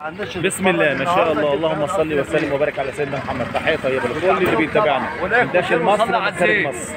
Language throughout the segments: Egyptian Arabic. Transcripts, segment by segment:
بسم الله ما شاء الله اللهم صل وسلم وبارك على سيدنا محمد تحيه طيبه لكل اللي بيتابعنا من داخل مصر ومن خارج مصر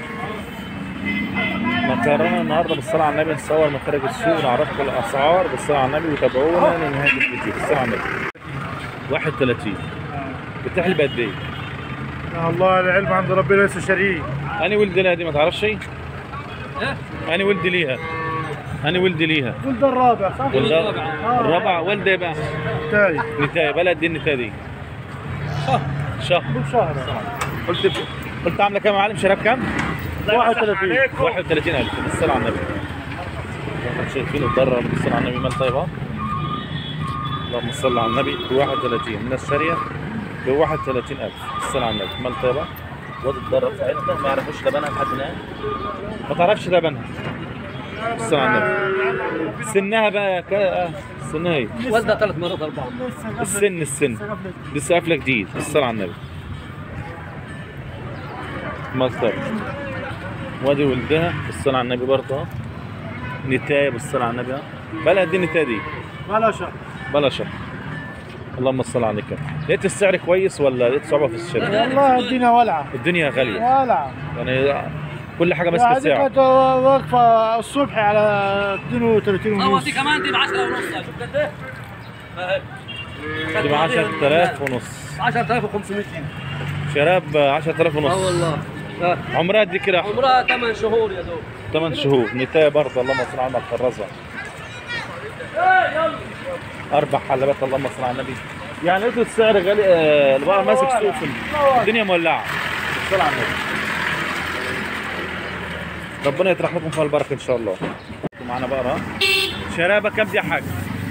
مكرونه النهارده بالصلاه على النبي نصور من خارج السوق نعرفكم الاسعار بالصلاه على النبي وتابعونا لنهايه الفيديو بالصلاه على النبي 31 بتحلب قد ايه؟ الله العلم عند ربنا ليس شريك انا ولدي لها دي ما تعرفش شيء؟ انا ولدي ليها انا ولدي ليها ولد الرابع صح؟ ولد الرابع والده إيه بقى تاي نتاية بلد قد ايه النتاية دي؟ شهر شهر قلت قلت عامله كام يا معلم شراب كام؟ 31 31000 بالصلاة على النبي احنا شايفين الضرة بالصلاة على النبي مال طيبة اللهم صل على النبي ب 31 الناس شارية ب 31000 بالصلاة على النبي مال طيبة وادي الضرة بتاعتنا ما يعرفوش لبنها لحد الآن ما تعرفش لبنها بالصلاة على النبي سنها بقى ك... آه، سنها ايه؟ والدها ثلاث مرات اربعه السن السن لسه قافله جديد بالصلاة على النبي مصدر وادي ولدها بالصلاة على النبي برضه اهو. نتاية بالصلاة على النبي اهو. بلا قد ايه النتاية دي ولا شهر بلا شهر اللهم صل عليك لقيت السعر كويس ولا لقيت صعوبة في الشراء؟ والله الدنيا ولعه الدنيا غالية ولعه يعني كل حاجة ماسكة هذه سعر كانت واقفه الصبح على 32 اه ونص دي كمان دي ب 10 ونص شوف قد ايه دي ب 10000 ونص 10500 شراب ب 10000 اه ونص والله آه. عمرها دي كده عمرها 8 شهور يا دوب 8 شهور نتاية برضه اللهم صل على النبي الرزق اربع حلبات اللهم صل على النبي يعني لقيتوا السعر غالي آه، البقر ماسك سوق في الدنيا مولعه بالصلاه على النبي ربنا يطرح لكم فيها البركه ان شاء الله معانا بقره ها؟ شرابه كام دي يا حاج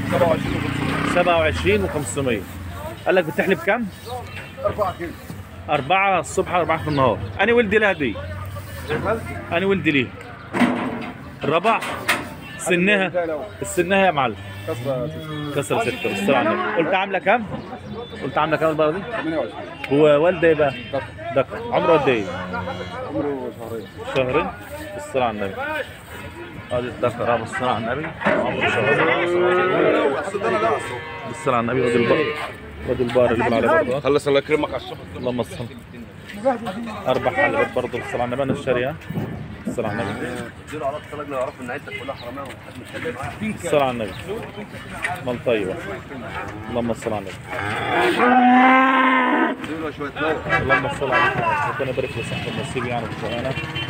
27 و500 قال لك بتحلب كام؟ 4 كيلو أربعة الصبح أربعة في النهار أنا ولدي لها دي أنا ولدي ليه الربع سنها السنها يا معلم كسر ستة بالصلاة على النبي قلت عاملة كام؟ قلت عاملة كام البقرة دي؟ 28 هو والدة إيه بقى؟ دكر عمره قد إيه؟ عمره شهرين شهرين بالصلاة على النبي ادي الدكر أهو بالصلاة على النبي عمره شهرين بالصلاة على النبي ودي البقر ودي البقر اللي بالعلى برضه خلص الله يكرمك على الصبح اللهم صل اربع حلقات برضه بالصلاه على النبي انا الشاريه بالصلاه على النبي ديروا على الطلاق لو يعرفوا ان عيلتك كلها حراميه ومحدش متكلم معاك بالصلاه على النبي مال طيبه اللهم صل على النبي ديروا شويه نور اللهم صل على النبي ربنا يبارك في صحة النصيب يعني في الشغلانه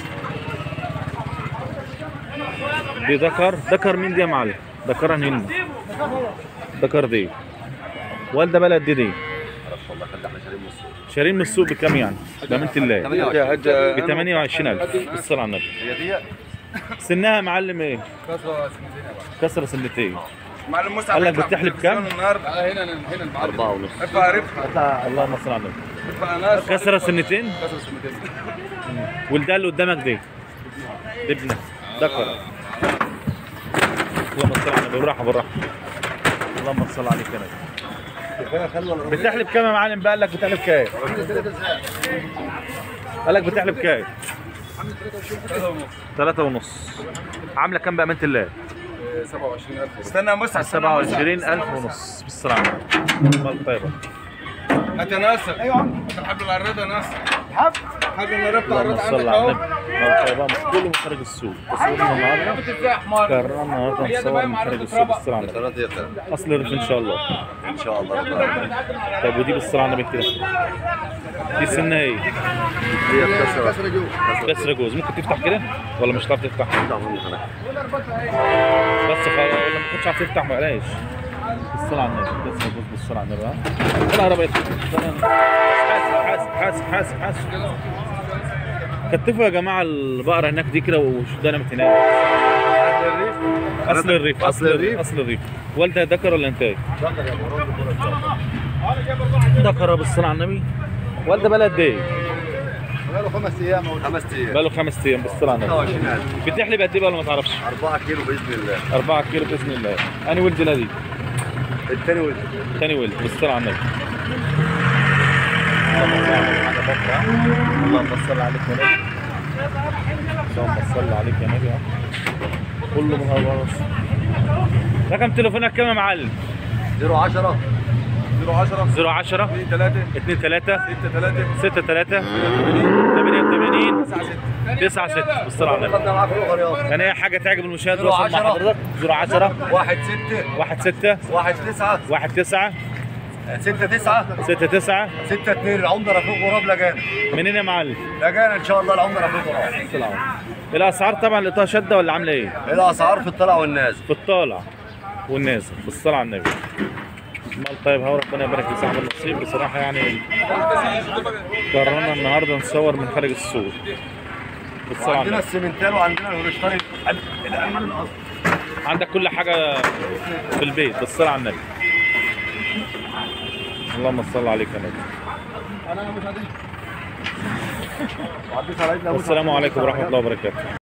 دي ذكر ذكر مين دي يا معلم؟ ذكر هند ذكر دي والده بلد دي دي والله خد احنا شارين نص شارين من السوق بكام يعني؟ بامانه الله 28 ب 28000 بالصلاه على النبي هي دي سنها يا معلم ايه؟ كسر سنتين معلم مسعد قال لك بتحلب كام؟ النهارده هنا هنا المعلم أربعة ونص ارفع رفع اللهم صل على النبي ارفع ناس كسر سنتين كسر سنتين والده اللي قدامك دي دي ابنك ذكر اللهم صل على النبي بالراحه بالراحه اللهم صل عليك يا نبي بتحلب كام يا معلم بقى قال لك بتحلب كام؟ قال لك بتحلب كام؟ ثلاثة ونص عاملة كام بأمانة الله؟ 27000 استنى يا مسعد 27000 ونص بالصلاة على النبي مال طيبة هات يا ناصر ايوه انت الحبل العريضه يا ناصر حب حبل العريضه اللهم عريضه صل عندك على اهو النبي مال طيبة كله من خارج السوق تصورنا النهارده قررنا النهارده نصور من خارج السوق بالصلاة على النبي اصل الريف ان شاء الله ان شاء الله طيب ودي بالصلاة على النبي كده دي سنها ايه؟ هي كسره كسرة جوز ممكن تفتح كده ولا مش هتعرف تفتح؟ بس خلاص ولا ما كنتش عارف تفتح بلاش بالصلاة على النبي كسرة جوز بالصلاة على النبي ها العربية حاسب حاسب حاسب حاسب حاسب كتفوا يا جماعة البقرة هناك دي كده وشدها نامت هناك اصل الريف اصل الريف اصل الريف والدها ذكر ولا انتاج؟ ذكر بالصلاة على النبي والده بلد قد ايه؟ بقاله خمس ايام او خمس ايام بقاله خمس ايام بالصلاة على النبي 26000 بتحلب قد ايه بقى ولا ما تعرفش؟ 4 كيلو باذن الله 4 كيلو باذن الله انا ولد نادي الثاني ولد ثاني ولد بالصلاة على النبي اللهم صل عليك يا نبي اللهم صل عليك يا نبي ها. كله من هذا رقم تليفونك كام يا معلم؟ 010 010 010 2 3 2 3 6 3 6 3 88 9 6 بالصلاة على النبي خدنا معاك الاخر يا يعني اي حاجة تعجب المشاهد وصل مع 010 حضرتك 010 1 6 1 6 1 9 1 9 6 9 6 9 6 2 العمده رفيق غراب لجانا منين يا معلم؟ لجانا ان شاء الله العمده رفيق غراب بالصلاة الأسعار طبعا لقيتها شدة ولا عاملة إيه؟ الاسعار في الطلع والنازل في الطالع والنازل بالصلاة على النبي مال طيب هو ربنا يبارك في صاحب النصيب بصراحة يعني قررنا النهاردة نصور من خارج السوق بالصلاة على وعندنا النبي السمنتال وعندنا الهولشتاين الالمان الاصلي عندك كل حاجة في البيت بالصلاة على النبي اللهم صل عليك يا نبي وعديت على عيدنا والسلام عليكم ورحمة الله وبركاته